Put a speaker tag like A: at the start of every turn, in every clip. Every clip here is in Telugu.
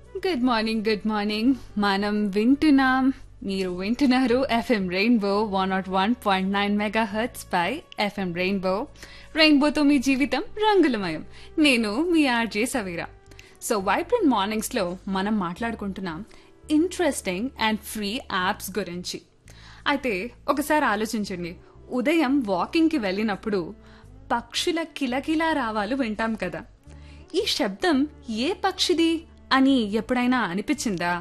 A: గుడ్ మార్నింగ్ గుడ్ మార్నింగ్ మనం వింటున్నాం మీరు వింటున్నారు FM rainbow one naught one point nine megahertz పై ఎఫ్ఎం రెయిన్బో రెయిన్బోతో మీ జీవితం రంగులమయం నేను మీ ఆర్జే సవీరా సో వైబ్రెంట్ మార్నింగ్స్లో మనం మాట్లాడుకుంటున్నాం ఇంట్రెస్టింగ్ అండ్ ఫ్రీ యాప్స్ గురించి అయితే ఒకసారి ఆలోచించండి ఉదయం వాకింగ్కి వెళ్ళినప్పుడు పక్షుల కిలకిలా రావాలు వింటాం కదా ఈ శబ్దం ఏ పక్షిది అని ఎప్పుడైనా అనిపించిందా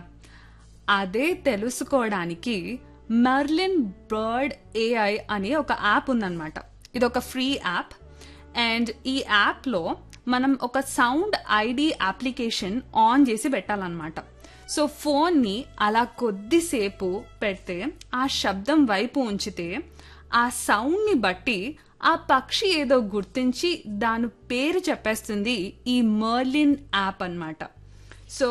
A: అదే తెలుసుకోవడానికి మర్లిన్ బర్డ్ ఏఐ అనే ఒక యాప్ ఉందన్నమాట ఇది ఒక ఫ్రీ యాప్ అండ్ ఈ యాప్లో మనం ఒక సౌండ్ ఐడి అప్లికేషన్ ఆన్ చేసి పెట్టాలన్నమాట సో ఫోన్ని అలా కొద్దిసేపు పెడితే ఆ శబ్దం వైపు ఉంచితే ఆ సౌండ్ని బట్టి ఆ పక్షి ఏదో గుర్తించి దాని పేరు చెప్పేస్తుంది ఈ మర్లిన్ యాప్ అన్నమాట సో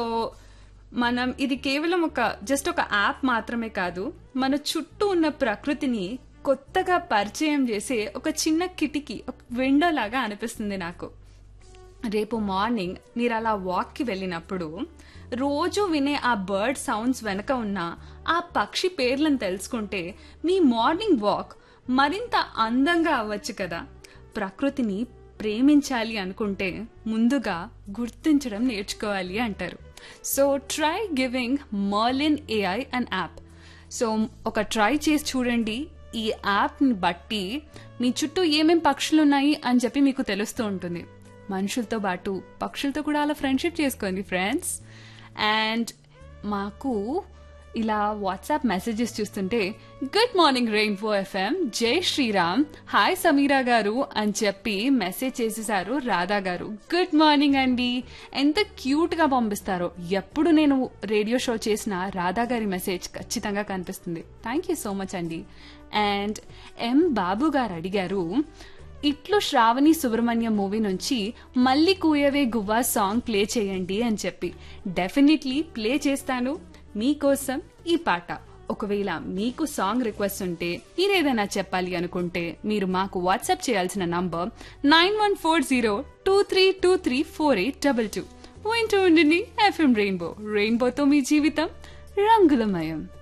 A: మనం ఇది కేవలం ఒక జస్ట్ ఒక యాప్ మాత్రమే కాదు మన చుట్టూ ఉన్న ప్రకృతిని కొత్తగా పరిచయం చేసే ఒక చిన్న కిటికీ ఒక విండో లాగా అనిపిస్తుంది నాకు రేపు మార్నింగ్ మీరు అలా వాక్కి వెళ్ళినప్పుడు రోజు వినే ఆ బర్డ్ సౌండ్స్ వెనక ఉన్న ఆ పక్షి పేర్లను తెలుసుకుంటే మీ మార్నింగ్ వాక్ మరింత అందంగా అవ్వచ్చు కదా ప్రకృతిని ప్రేమించాలి అనుకుంటే ముందుగా గుర్తించడం నేర్చుకోవాలి అంటారు so try giving Merlin AI and app so ఒక ట్రై చేసి చూడండి ఈ యాప్ని బట్టి మీ చుట్టూ ఏమేం పక్షులు ఉన్నాయి అని చెప్పి మీకు తెలుస్తూ ఉంటుంది మనుషులతో పాటు పక్షులతో కూడా అలా ఫ్రెండ్షిప్ చేసుకోండి ఫ్రెండ్స్ అండ్ మాకు ఇలా వాట్సాప్ మెసేజెస్ చూస్తుంటే good morning rainbow FM Jai Sriram hi Sameera గారు అని చెప్పి మెసేజ్ చేసేసారు రాధా గారు గుడ్ మార్నింగ్ అండి ఎంత క్యూట్ గా పంపిస్తారో ఎప్పుడు నేను రేడియో షో చేసిన రాధా గారి మెసేజ్ ఖచ్చితంగా కనిపిస్తుంది థ్యాంక్ యూ సో మచ్ అండి అండ్ ఎం బాబు గారు అడిగారు ఇట్లు శ్రావణి సుబ్రహ్మణ్యం మూవీ నుంచి మళ్ళీ కూయవే గువ్వా సాంగ్ ప్లే చేయండి అని చెప్పి డెఫినెట్లీ ప్లే చేస్తాను మీకోసం ఈ పాట ఒకవేళ మీకు సాంగ్ రిక్వెస్ట్ ఉంటే మీరేదైనా చెప్పాలి అనుకుంటే మీరు మాకు వాట్సాప్ చేయాల్సిన number nine one four zero two three two three four eight double two వింటూ ఉండండి ఎఫ్ఎం రెయిన్బో రెయిన్బోతో మీ జీవితం రంగులమయం